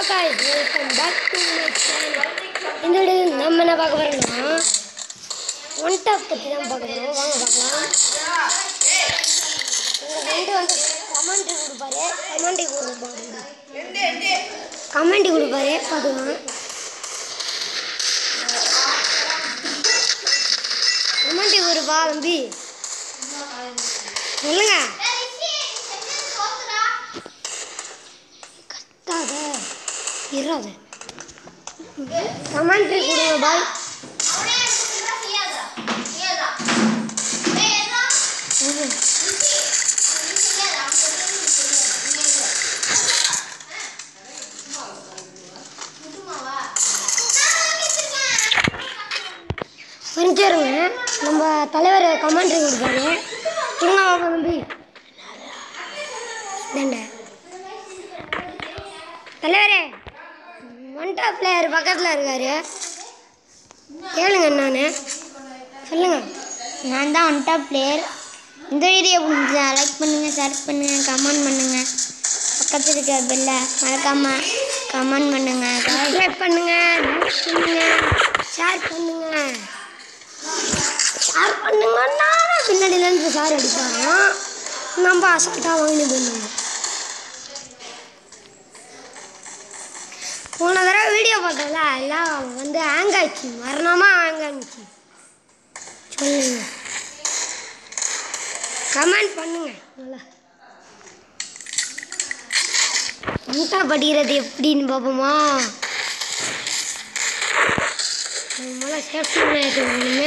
guys, welcome back to my channel. இந்த video நம்ம என்ன பார்க்க போறோம்னா ஒன் டாப் பற்றி தான் பார்க்க போகிறோம் வாங்க பார்க்கலாம் உங்கள் ஃப்ரெண்டு வந்து கமெண்ட் கொடுப்பாரு கமெண்ட் கொடுப்பாரு கமெண்ட் கொடுப்பாரு பார்த்துக்கலாம் கமெண்ட் கொடுப்பா தம்பி சொல்லுங்க கத்தாத இராத கமெண்ட் கொடுங்க பாய் புரிஞ்சிருங்க நம்ம தலைவர் கமெண்ட்ரி கொடுப்பாரு கொடுங்க பாப்பா தம்பி தண்டை தலைவரே ஒன்டா பிளேயர் பக்கத்தில் இருக்காரு கேளுங்க நான் சொல்லுங்க நான் தான் ஒன் டாப் பிளேயர் இந்த வீடியோ பிடிச்சா லைக் பண்ணுங்கள் ஷேர் பண்ணுங்கள் கமெண்ட் பண்ணுங்கள் பக்கத்தில் இருக்க பெல்ல மறக்காமல் கமெண்ட் பண்ணுங்கள் சப்ஸ்கிரைப் பண்ணுங்க லைக் பண்ணுங்க ஷேர் பண்ணுங்க ஷேர் பண்ணுங்கன்னா பின்னாடியிலேருந்து சார் அடிப்பாங்க நம்ம அசால்ட்டாக வாங்கிட்டு போயிருந்தோம் போன தடவை வீடியோ பார்த்தோம்ல எல்லாம் வந்து ஹேங் ஆச்சு மரணமாக ஹேங் ஆச்சு சொல்லுங்க கமெண்ட் பண்ணுங்க நல்லா முட்டா படிக்கிறது எப்படின்னு பார்ப்போமா முதல்ல சேஃப்டி எடுத்துக்கணுமே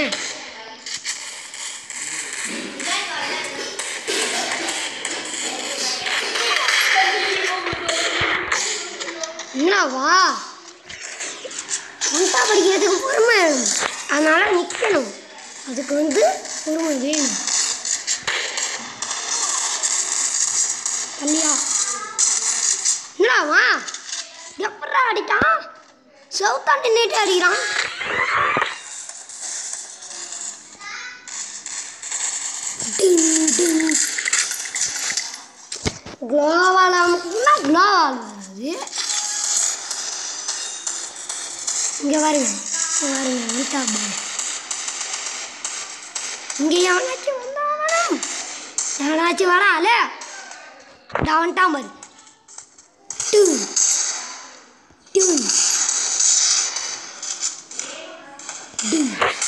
என்னவா முட்டா படிக்கிறதுக்கு பொறுமை வேணும் அதனால நிற்கணும் அதுக்கு வந்து பொறுமை வேணும் தள்ளியா என்னவா எப்படா அடிட்டான் செவுத்தான் நின்றுட்டு அடிக்கிறான் குளோவால் அமுக்குனா குளோவால் அது இங்கே பாருங்க இங்கே பாருங்க வீட்டா பாரு இங்கே எவனாச்சும் வந்தாலும் எவனாச்சும் வரால டவன்ட்டான் பாரு டூ டூ டூ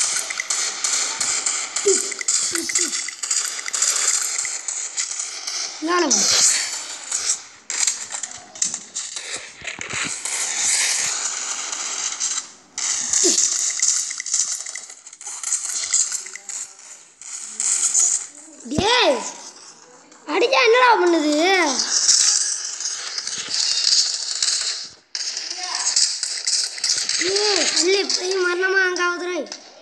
நானும் டேய் அடிச்சா என்னடா பண்ணுது ஏய் அள்ளி போய் மரணமா அங்க ஆகுதுரை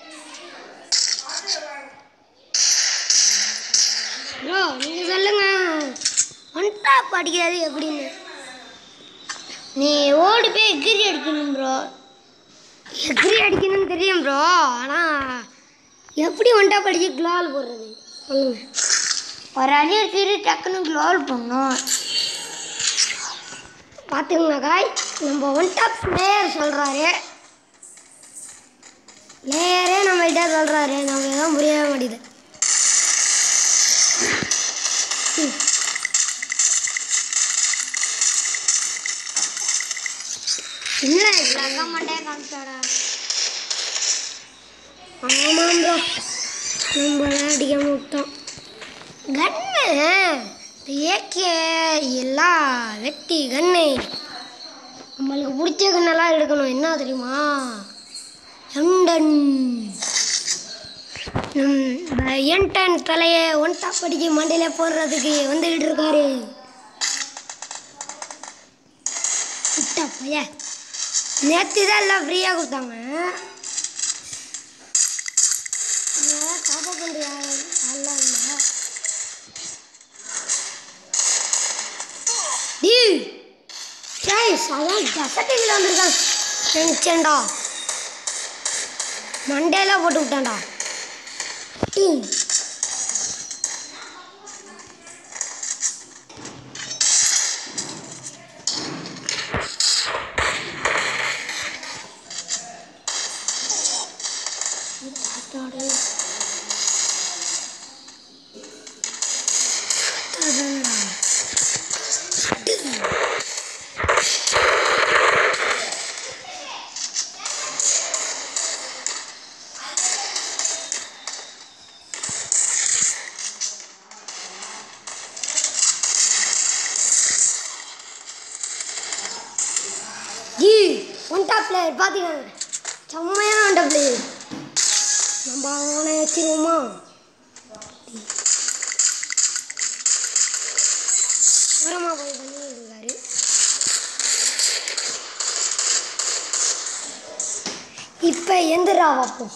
ப்ரோ நீங்க சொல்லுங்க ஒன் டாப் அடிக்கிறது எப்படின்னு நீ ஓடி போய் எகிரி அடிக்கணும் ப்ரோ எக்ரி அடிக்கணும்னு தெரியும் ப்ரோ ஆனால் எப்படி ஒன் டாப் அடிச்சு குளால் போடுறது சொல்லுங்க ஒரு அடி எடுத்துட்டு டக்குன்னு க்ளோல் பண்ணும் பார்த்துக்கோங்க காய் நம்ம ஒன் டாப் பிளேயர் சொல்கிறாரு பிளேயரே நம்மள்கிட்ட சொல்கிறாரு நம்ம எதுவும் புரியவே மாட்டேது என்ன இது? அக்கா மண்டையை காமிச்சாடா ஆமாம் ப்ரோ நம்ம அடிக்காம விட்டோம் கன்னு ஏகே எல்லாம் வெட்டி கன்னு நம்மளுக்கு பிடிச்ச கண்ணெல்லாம் எடுக்கணும் என்ன தெரியுமா எண்டன் என்டன் தலையை ஒன் டாப் அடிச்சு மண்டையில் போடுறதுக்கு வந்துக்கிட்டு இருக்காரு விட்டா பைய நேற்று தான் எல்லாம் ஃப்ரீயாக கொடுத்தாங்க அதனால காப்பா பண்ணுற ஆள்லாம் இல்லை டீ கைஸ் அதான் ஜசட்டிக்கில் வந்திருக்கான் நினச்சேன்டா மண்டையில போட்டு விட்டான்டா டீ ஒன் டாப் பிளேயர் பார்த்துக்கோங்க செம்மையான ஒன் டாப் பிளேயர் நம்ம அவனை வச்சிருவோமா ஓரமாக போய் பண்ணிட்டு இருக்காரு இப்போ எந்திரா பார்ப்போம்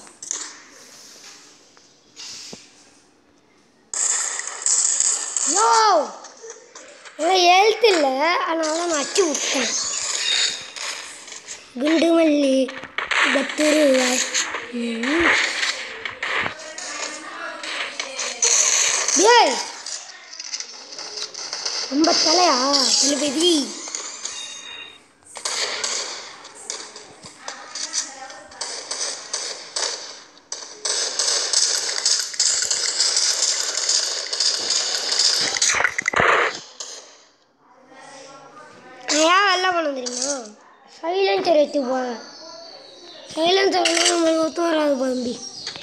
யோ எனக்கு ஹெல்த் இல்லை அதனால நான் அச்சு விட்டேன் குண்டு மல்லி பத்துருவாய் ம். டேய் ரொம்ப தலையா தளபதி நான் ஏன் வெளில போனேன் தெரியுமா சைலன்சர் எடுத்து போ சைலன்சர் வேணா நம்மளுக்கு ஒத்து வராது தம்பி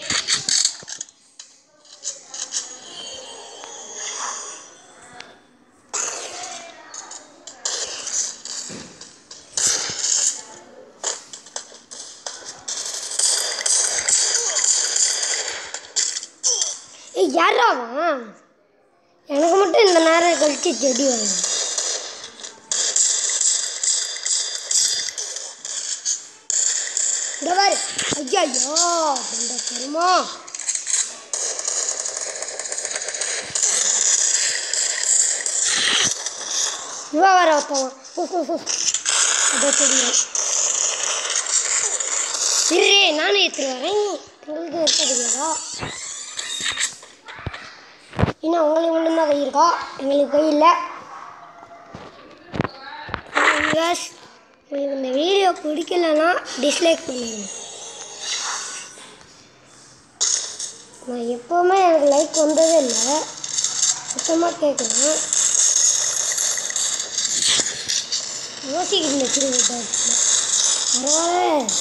ஏய் யாரா அவன் எனக்கு மட்டும் இந்த நேரம் கழிச்சு செடி வேணும் இங்க பாரு ஐயா ஐயோ இந்த பெருமா இவா வர ஒருத்தவன் உஃப், உஃப், உஃப். அதோ தெரியும் இரு நானும் எடுத்துட்டு வரேன் உங்களுக்கு இருக்க தெரியாதா இன்னும் உங்களுக்கு மட்டும்தான் கை இருக்கா எங்களுக்கு கை இல்லை Yes. உங்களுக்கு இந்த வீடியோ பிடிக்கலன்னா டிஸ்லைக் பண்ணிடுங்க நான் எப்போவுமே எனக்கு லைக் வந்ததே இல்லை சுத்தமாக கேட்குறேன் யோசிக்கிட்டு வச்சுருங்க பரவாயில்ல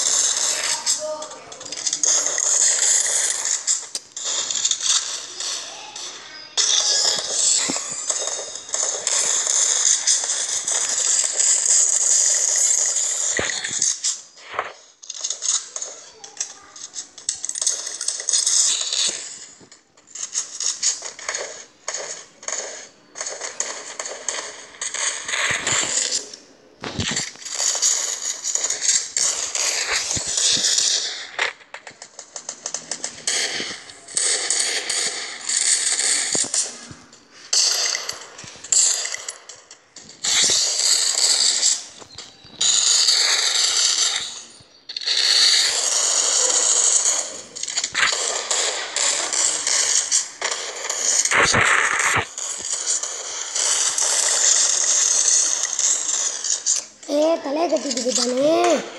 ஏ தலையை கட்டிட்டு போயிட்டானே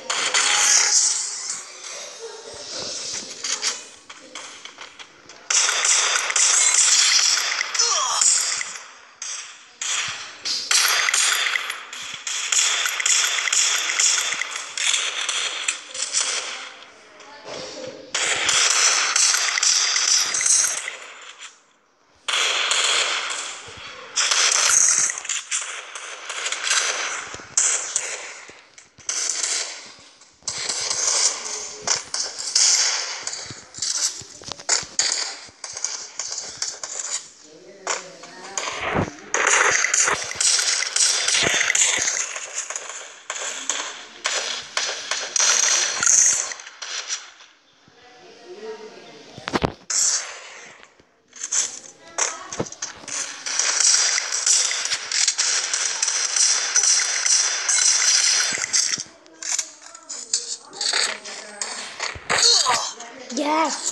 Yes.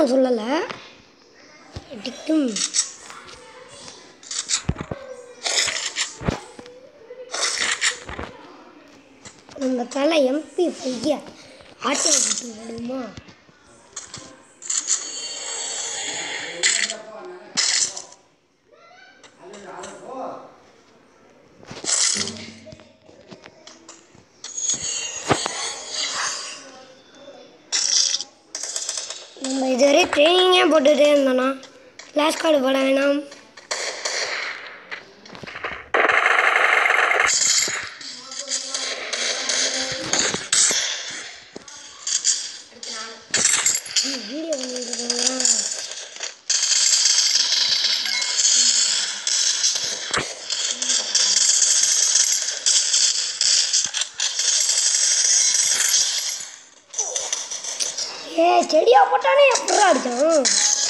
நான் சொல்லலை அடிக்கும் நம்ம தலை எம்பி பைய ஆட்டோ விட்டு விடுமா நம்ம இதுவரை ட்ரைனிங்கே போட்டுகிட்டே இருந்தோண்ணா ஃப்ளாஷ் கார்டு போட வேணாம் வீடியோ பண்ணிட்டு இருக்காங்க ஏ செடியா போட்டானே எப்படா அடிச்சான்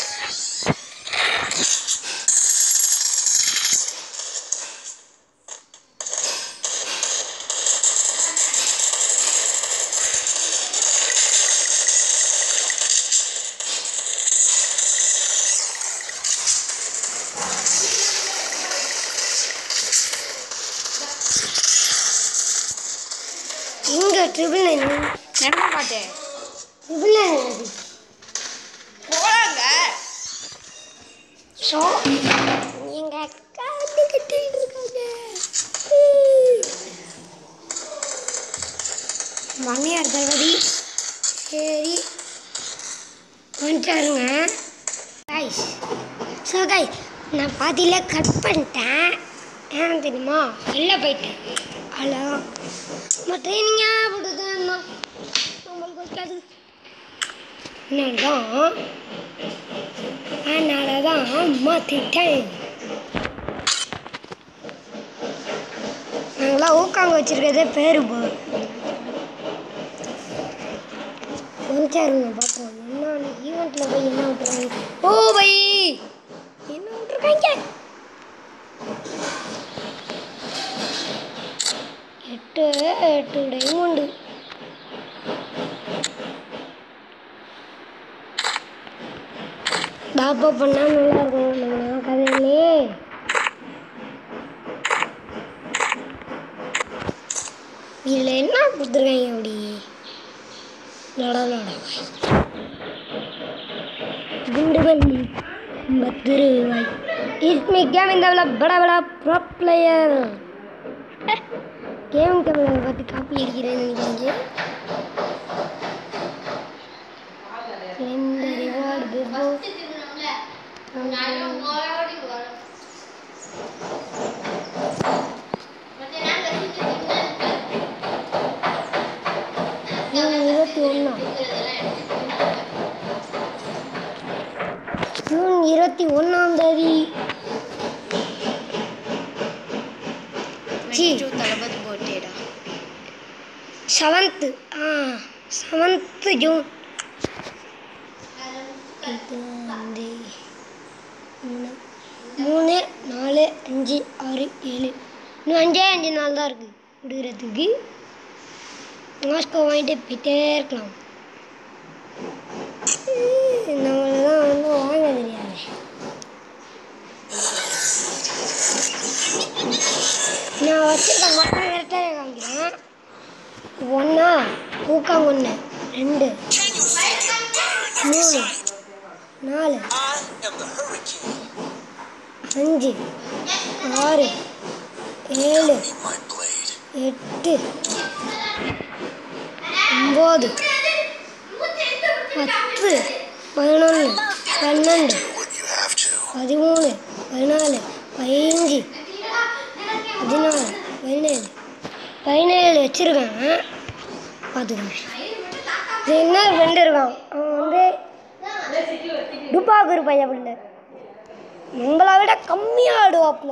இங்க ட்ரிபிள் நைன் நடக்க மாட்டேன் ட்ரிபிள் நைன் போறாங்க ஷோ எங்க அக்கா வந்து கட்டிட்டு இருக்காங்க மணியார் தளபதி சரி வந்துட்டாருங்க கைஸ் ஸோ கை நான் பாதியில் கட் பண்ணிட்டேன் ஏன் தெரியுமா வெளில போயிட்டேன் ஹலோ நம்ம ட்ரைனிங்காக போட்டுட்டு இருந்தோம் நம்மளுக்கு வைக்காது என்னதான் அதனால தான் மாற்றிட்டேன் நாங்களாம் ஊக்காங்க வச்சிருக்கிறதே பேரு போ வந்துச்சாருங்க பார்ப்போம் என்ன ஈவெண்ட்டில் போய் என்ன விட்டுருக்காங்க ஓ பை என்ன விட்டுருக்காங்க எட்டு எட்டு டைமண்டு டாப்பா பண்ணா நல்லா இருக்கும் நம்ம கதையிலே இதில் என்ன கொடுத்துருக்காங்க அப்படி லொட லொட குண்டுகள் பத்திருவாய் இஸ்மி கேம் இந்த பட பட ப்ரோ பிளேயர் கேம் கேமரா பார்த்து காப்பி அடிக்கிறேன்னு நினைக்கிறீங்க இந்த ரிவார்டு ஜூன் இருபத்தி ஒன்றா ஜூன் இருபத்தி ஒன்றாம் தேதி ஜி தளபதி போட்டேடா செவன்த்து ஆ செவன்த்து ஜூன் இது வந்து மூணு மூணு நாலு அஞ்சு ஆறு ஏழு இன்னும் அஞ்சே அஞ்சு நாள் தான் இருக்குது விடுகிறதுக்கு மாஸ்கோ வாங்கிட்டு போயிட்டே இருக்கலாம் நம்மளதான் வந்து வாங்க தெரியாது நான் வச்சிருக்க மட்டும் கரெக்டாக காமிக்கிறேன் ஒன்றா ஊக்கம் ஒன்று ரெண்டு மூணு நாலு அஞ்சு ஆறு ஏழு எட்டு ஒம்பது பத்து பதினொன்று பன்னெண்டு பதிமூணு பதினாலு பதினஞ்சு பதினாறு பதினேழு பதினேழு வச்சுருக்காங்க பார்த்துக்கோங்க இது என்ன ஃப்ரெண்டு இருக்கான் அவன் வந்து டுபாக்கூர் பையன் பிள்ளை நம்மளை விட கம்மியாக ஆடுவாப்புல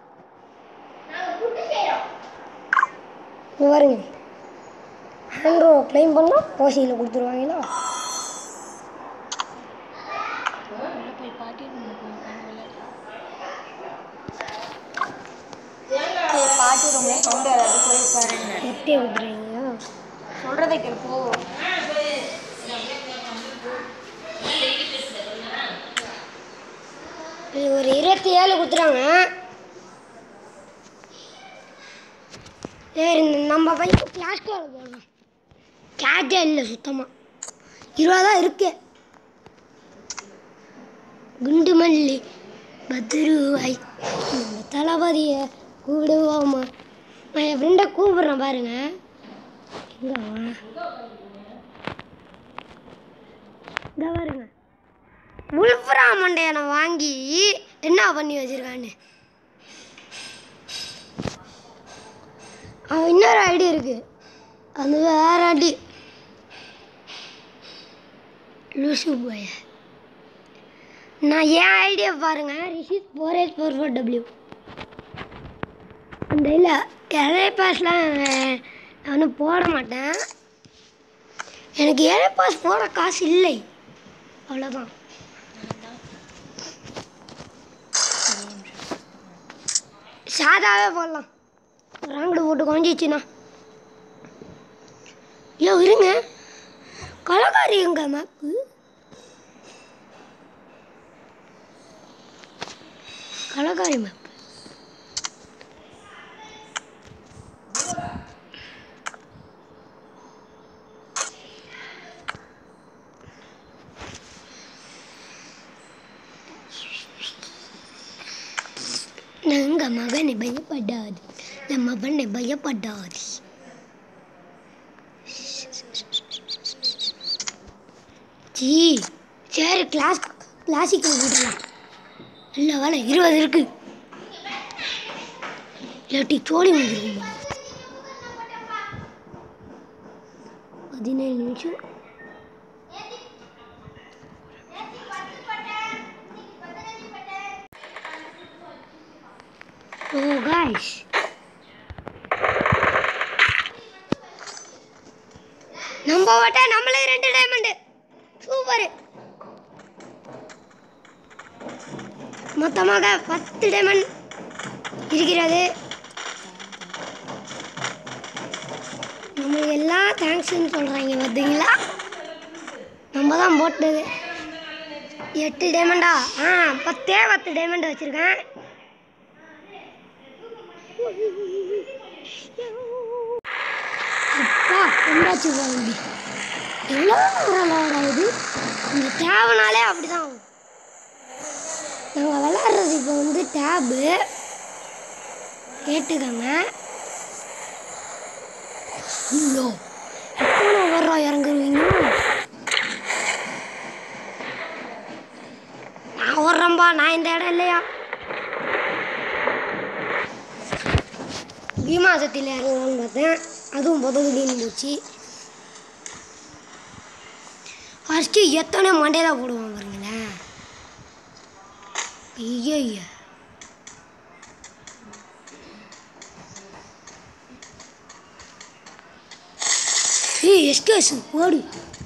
இங்க பாருங்க ஆண்ட்ரோ க்ளைம் பண்ணால் ஓசியில் கொடுத்துருவாங்களா பாட்டி ரொம்ப சவுண்ட் ஏதாவது போய் பாருங்க எட்டி விட்டுறீங்களா சொல்றதை கேட்போ இது ஒரு இருபத்தி ஏழு கொடுத்துறாங்க சரி இந்த நம்ம பையன் கிளாஸ் கால் போடலாம் கேட்டே இல்லை சுத்தமாக இருபதா இருக்கு குண்டு மல்லி பத்ருவாய் நம்ம தளபதியை கூப்பிடுவோமா நான் என் ஃப்ரெண்டை கூப்பிட்றேன் பாருங்க எங்க அவன்? இங்க பாருங்க உல்ஃப்ரா மண்டையை நான் வாங்கி என்ன பண்ணி வச்சிருக்கான்னு அவன் இன்னொரு ஐடி இருக்கு அது வேற ஐடி லூசு போய நான் என் ஐடியா பாருங்க Rishith four eight four four W அந்த இல்லை இலைய பாஸ்லாம் நான் ஒன்றும் போட மாட்டேன் எனக்கு இலைய பாஸ் போட காசு இல்லை அவ்வளோதான் சாதாவே போடலாம் ராங்கடு போட்டு குறைஞ்சிச்சுண்ணா ஐயோ இருங்க கலக்காரி எங்க மேப்பு கலக்காரி மேப் நாங்க மகனை பயப்படாது நம்ம பண்ணை பயப்படாது ஜி சரி கிளாஸ் கிளாசிக்கல் விடலாம் இல்லை வேலை இருபது இருக்கு இல்லாட்டி சோடி வந்துருக்குமா பதினேழு நிமிஷம் ஓ காய்ஸ் நம்ம வட்ட நம்மளே ரெண்டு டைமண்ட் சூப்பர் மொத்தமாக பத்து டைமண்ட் இருக்கிறது நம்மளுக்கு எல்லாம் தேங்க்ஸ்ன்னு சொல்கிறாங்க பார்த்தீங்களா நம்ம தான் போட்டது எட்டு டைமண்டா ஆ பத்தே பத்து டைமண்ட் வச்சுருக்கேன் அப்பா கொண்டாச்சு போகுது எவ்வளோ விளாட இது இந்த டேபுனாலே அப்படிதான் ஆகும் நாங்கள் விளாட்றது இப்போ வந்து டேபு கேட்டுக்கோங்க ஐயோ எத்தனை வர்றா இறங்குருவீங்க நான் வர்றேன்பா நான் இந்த இடம் இல்லையா பீமாசத்தில் இறங்கலாம்னு பார்த்தேன் அதுவும் புதகுடின்னு போச்சு ஃபஸ்ட்டு எத்தனை மண்டையில் போடுவான் பாருங்களேன் ஐயோ ஐயா ஏய் எஸ்கேஸ் போடு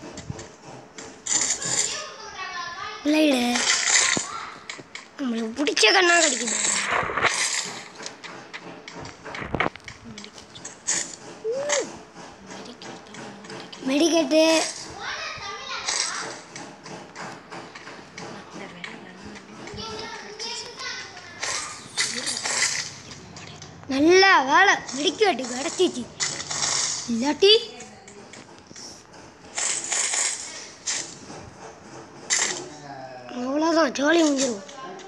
பிள்ளைடு நம்மளுக்கு பிடிச்ச கண்ணா கிடைக்குது மெடிக்கெட்டு நல்ல வேலை மெடிக்கெட்டு கிடச்சிச்சு இல்லாட்டி அவ்வளோதான் ஜோலி முடிஞ்சிடும்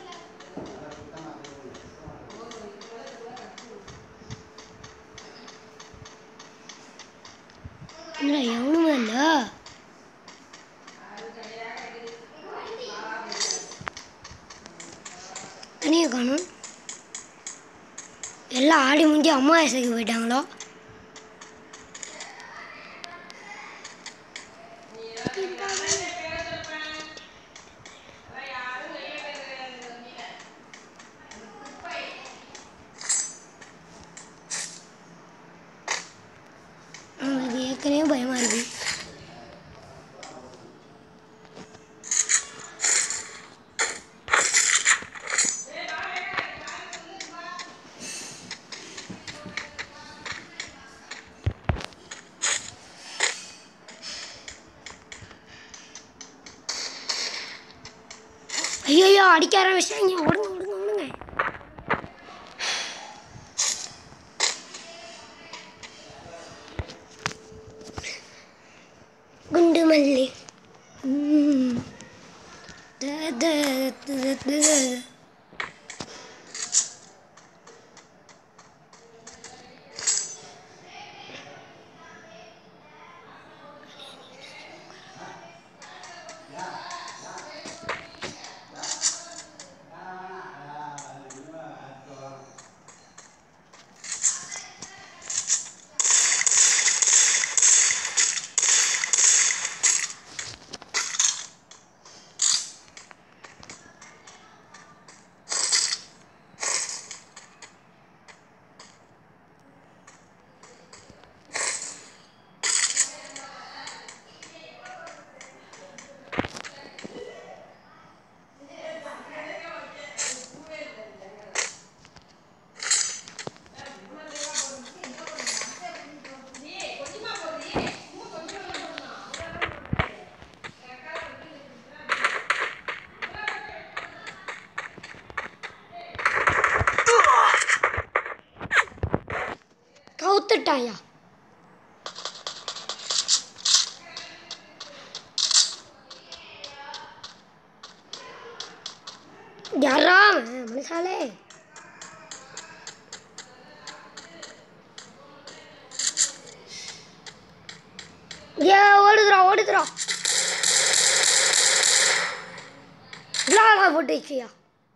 இல்லை எவனுமே இல்லை தனியாக காணும் எல்லாம் ஆடி முடிஞ்சு அம்மா இசைக்கு போயிட்டாங்களோ அவங்களுக்கு ஏற்கனவே பயமாக இருக்கு ஐயோ அடிக்க ஆரம்பிச்சிட்டாங்க ஓடுங்க ஓடுங்க ஓடுங்க குண்டு மல்லி ம். த, த, த, த, த. கவுத்துட்டாயா யாரா அவன்? மனுஷாலே ஏ ஓடுதுடா ஓடுதுடா இவ்வளோ போட்டு வச்சியா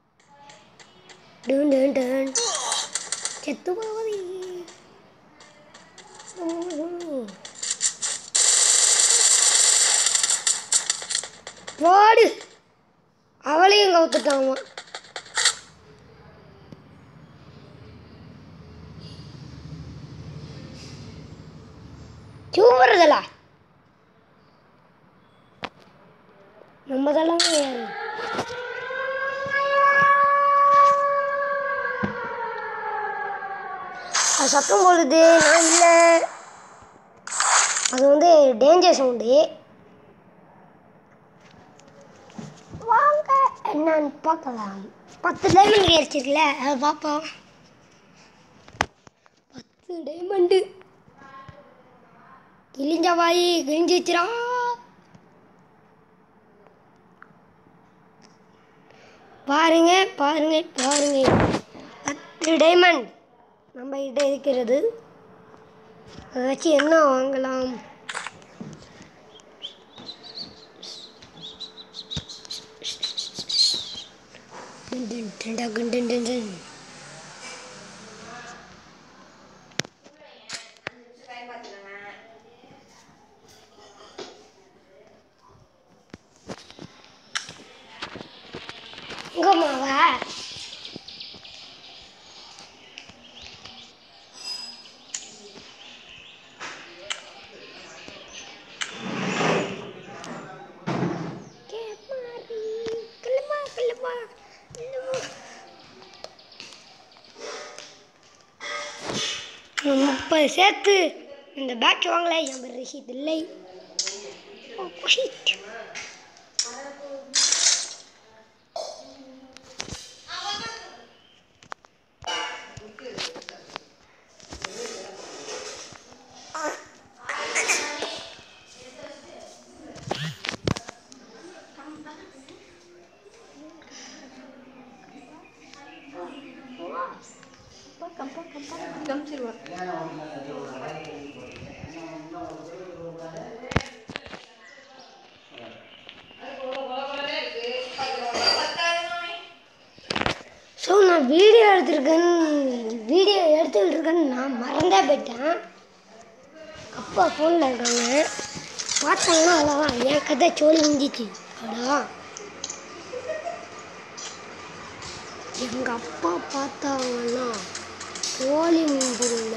டன் டன் டன் செத்து போவதி வாடு அவளையும் கவுத்துட்டாமா சூப்பர்தல நம்ம தலாம் யாரு அது சத்தம் போடுது நான் இல்லை அது வந்து டேஞ்சர் சவுண்டு வாங்க என்னன்னு பார்க்கலாம் பத்து டைமண்ட் கிடைச்சிருக்குல்ல அதை பார்ப்போம் பத்து டைமண்டு கிழிஞ்ச வாய் கிழிஞ்சிச்சுரா பாருங்க பாருங்க பாருங்க பத்து டைமண்ட் நம்ம கிட்ட இருக்கிறது அதை வச்சு என்ன வாங்கலாம் டன் டன் டன் டன் டன் டன் டன். எங்க மாவா கேமாரி கிளமா கிளமா கிளமா முப்பது சேர்த்து இந்த பேக் வாங்கல என் பேர் ரஷீத் இல்லை ஓ, shit. ஸோ நான் வீடியோ எடுத்திருக்கேன்னு வீடியோ எடுத்துக்கிட்டு இருக்கேன்னு நான் மறந்தே போயிட்டேன் அப்பா ஃபோனில் இருக்காங்க பார்த்தாங்கன்னா அவ்வளோதான் என் கதை சோழி முடிஞ்சிச்சு அவ்வளோதான் எங்கள் அப்பா பார்த்தாங்கன்னா சோழி முடிஞ்சிருங்க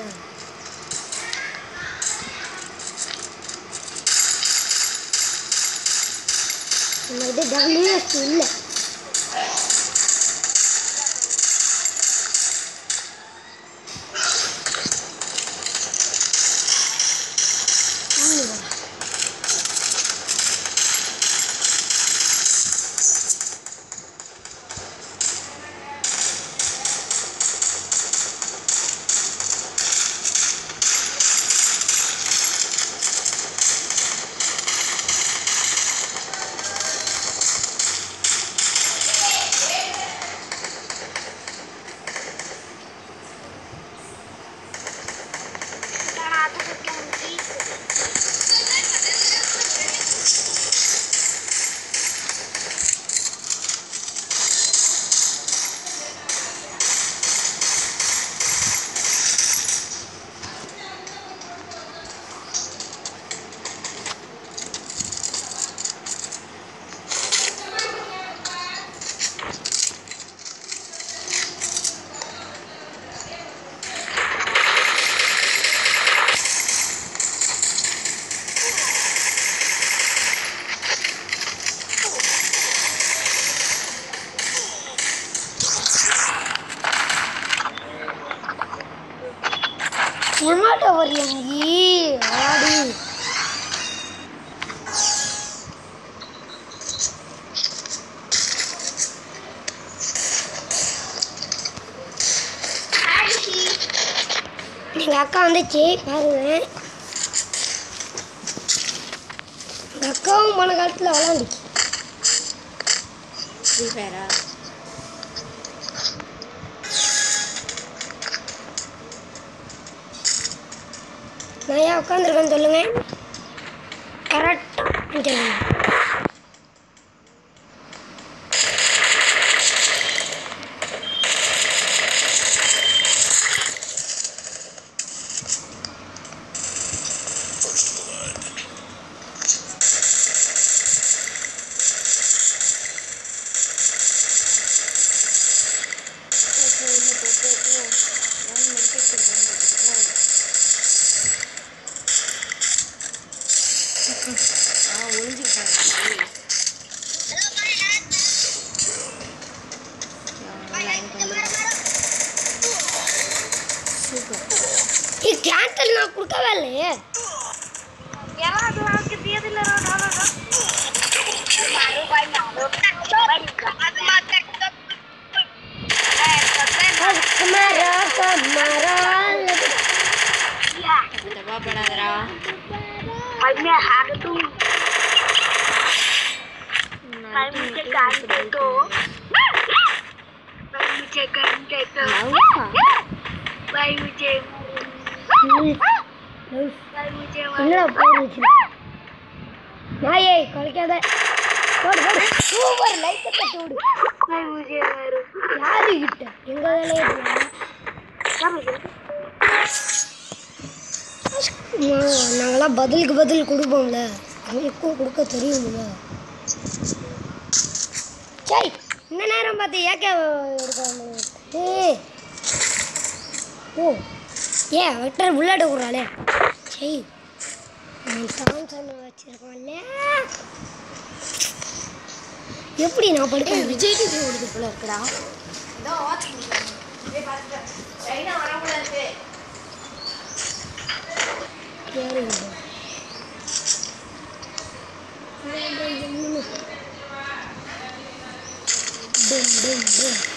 நம்மகிட்ட டபிள்யூஎஸ் இல்லை வாங்க. எமாட்ட வரல நீ ஆடி எங்கள் அக்கா வந்துச்சு பாருங்க எங்கள் அக்காவும் போன காலத்தில் விளாண்டுச்சு ஃப்ரீ ஃபயரா நான் ஏன் உட்காந்துருக்கேன்னு சொல்லுங்க கரெக்டாக சொல்லுங்க ஆ ஒளிஞ்சுக்கிட்டாங்க ஏ கேன்சல் நான் கொடுக்கவே இல்லையே கமரா கமரா தப்பா பண்ணாதடா என்னடா போடுச்சு நாயே கழிக்காத போடு போடு சூப்பர் லைட்டை தட்டி விடு யாரு கிட்ட எங்க வேலையே நாங்களாம் பதிலுக்கு பதில் கொடுப்போம்ல அவங்களுக்கும் கொடுக்க தெரியும்ல சரி இந்த நேரம் பார்த்து ஏக்க இருக்காங்க ஏ ஓ ஏ வெக்டர் உள்ளாட விட்றாளே சரி தாம்சன் வச்சிருக்கோம்ல எப்படி நான் படிக்க விஜய் டிவி ஓடுது போல இருக்குடா யாரு இது? டும், டும், டும்.